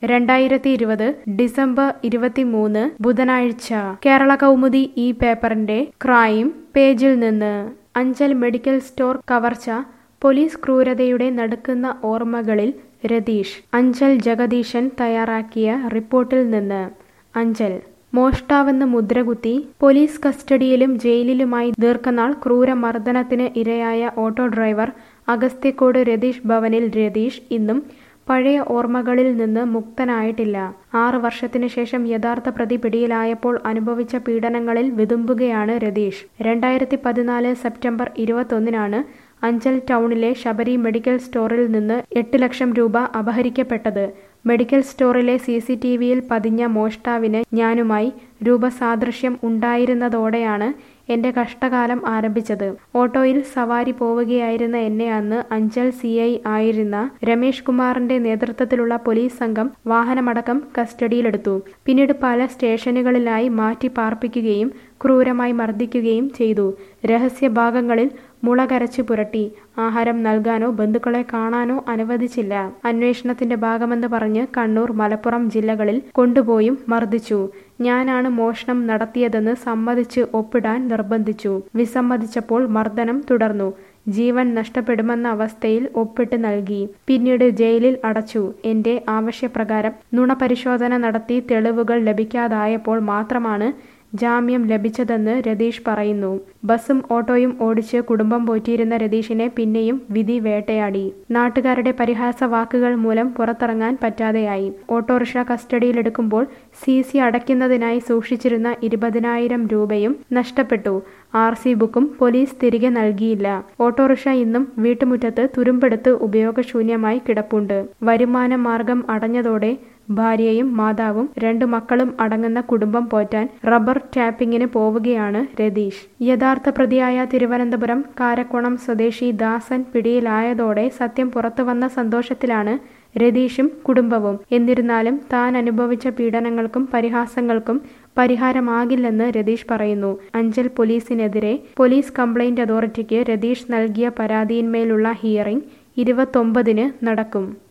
രണ്ടായിരത്തി ഇരുപത് ഡിസംബർ ഇരുപത്തിമൂന്ന് ബുധനാഴ്ച കേരള കൗമുദി ഈ പേപ്പറിന്റെ ക്രൈം പേജിൽ നിന്ന് അഞ്ചൽ മെഡിക്കൽ സ്റ്റോർ കവർച്ച പോലീസ് ക്രൂരതയുടെ നടുക്കുന്ന ഓർമ്മകളിൽ രതീഷ് അഞ്ചൽ ജഗദീശൻ തയ്യാറാക്കിയ റിപ്പോർട്ടിൽ നിന്ന് അഞ്ചൽ മോഷ്ടാവെന്ന് മുദ്രകുത്തി പോലീസ് കസ്റ്റഡിയിലും ജയിലിലുമായി ദീർഘനാൾ ക്രൂരമർദ്ദനത്തിന് ഇരയായ ഓട്ടോ ഡ്രൈവർ അഗസ്ത്യക്കോട് രതീഷ് ഭവനിൽ രതീഷ് ഇന്നും പഴയ ഓർമ്മകളിൽ നിന്ന് മുക്തനായിട്ടില്ല ആറ് വർഷത്തിനു ശേഷം യഥാർത്ഥ പ്രതി പിടിയിലായപ്പോൾ അനുഭവിച്ച പീഡനങ്ങളിൽ വിതുമ്പുകയാണ് രതീഷ് രണ്ടായിരത്തി പതിനാല് സെപ്റ്റംബർ ഇരുപത്തൊന്നിനാണ് അഞ്ചൽ ടൗണിലെ ശബരി മെഡിക്കൽ സ്റ്റോറിൽ നിന്ന് എട്ട് ലക്ഷം രൂപ അപഹരിക്കപ്പെട്ടത് മെഡിക്കൽ സ്റ്റോറിലെ സി സി ടി വിയിൽ പതിഞ്ഞ മോഷ്ടാവിന് ഞാനുമായി രൂപസാദൃശ്യം ഉണ്ടായിരുന്നതോടെയാണ് എന്റെ കഷ്ടകാലം ആരംഭിച്ചത് ഓട്ടോയിൽ സവാരി പോവുകയായിരുന്ന എന്നെ അന്ന് അഞ്ചൽ സി ഐ ആയിരുന്ന രമേഷ് കുമാറിന്റെ നേതൃത്വത്തിലുള്ള പോലീസ് സംഘം വാഹനമടക്കം കസ്റ്റഡിയിലെടുത്തു പിന്നീട് പല സ്റ്റേഷനുകളിലായി മാറ്റി പാർപ്പിക്കുകയും ക്രൂരമായി മർദ്ദിക്കുകയും ചെയ്തു രഹസ്യ ഭാഗങ്ങളിൽ മുളകരച്ചു പുരട്ടി ആഹാരം നൽകാനോ ബന്ധുക്കളെ കാണാനോ അനുവദിച്ചില്ല അന്വേഷണത്തിന്റെ ഭാഗമെന്ന് പറഞ്ഞ് കണ്ണൂർ മലപ്പുറം ജില്ലകളിൽ കൊണ്ടുപോയും മർദ്ദിച്ചു ഞാനാണ് മോഷണം നടത്തിയതെന്ന് സമ്മതിച്ച് ഒപ്പിടാൻ നിർബന്ധിച്ചു വിസമ്മതിച്ചപ്പോൾ മർദ്ദനം തുടർന്നു ജീവൻ നഷ്ടപ്പെടുമെന്ന അവസ്ഥയിൽ ഒപ്പിട്ട് നൽകി പിന്നീട് ജയിലിൽ അടച്ചു എന്റെ ആവശ്യപ്രകാരം നുണപരിശോധന നടത്തി തെളിവുകൾ ലഭിക്കാതായപ്പോൾ മാത്രമാണ് ജാമ്യം ലഭിച്ചതെന്ന് രതീഷ് പറയുന്നു ബസും ഓട്ടോയും ഓടിച്ച് കുടുംബം പോറ്റിയിരുന്ന രതീഷിനെ പിന്നെയും വിധി വേട്ടയാടി നാട്ടുകാരുടെ പരിഹാസ വാക്കുകൾ മൂലം പുറത്തിറങ്ങാൻ പറ്റാതെയായി ഓട്ടോറിക്ഷ കസ്റ്റഡിയിലെടുക്കുമ്പോൾ സി സി അടയ്ക്കുന്നതിനായി സൂക്ഷിച്ചിരുന്ന ഇരുപതിനായിരം രൂപയും നഷ്ടപ്പെട്ടു ആർ സി ബുക്കും പോലീസ് തിരികെ നൽകിയില്ല ഓട്ടോറിക്ഷ ഇന്നും വീട്ടുമുറ്റത്ത് തുരുമ്പെടുത്ത് ഉപയോഗശൂന്യമായി കിടപ്പുണ്ട് വരുമാന മാർഗം അടഞ്ഞതോടെ ഭാര്യയും മാതാവും രണ്ടു മക്കളും അടങ്ങുന്ന കുടുംബം പോറ്റാൻ റബ്ബർ ടാപ്പിങ്ങിന് പോവുകയാണ് രതീഷ് യഥാർത്ഥ പ്രതിയായ തിരുവനന്തപുരം കാരക്കോണം സ്വദേശി ദാസൻ പിടിയിലായതോടെ സത്യം പുറത്തുവന്ന സന്തോഷത്തിലാണ് രതീഷും കുടുംബവും എന്നിരുന്നാലും താൻ അനുഭവിച്ച പീഡനങ്ങൾക്കും പരിഹാസങ്ങൾക്കും പരിഹാരമാകില്ലെന്ന് രതീഷ് പറയുന്നു അഞ്ചൽ പോലീസിനെതിരെ പോലീസ് കംപ്ലയിന്റ് അതോറിറ്റിക്ക് രതീഷ് നൽകിയ പരാതിയിന്മേലുള്ള ഹിയറിംഗ് ഇരുപത്തൊമ്പതിന് നടക്കും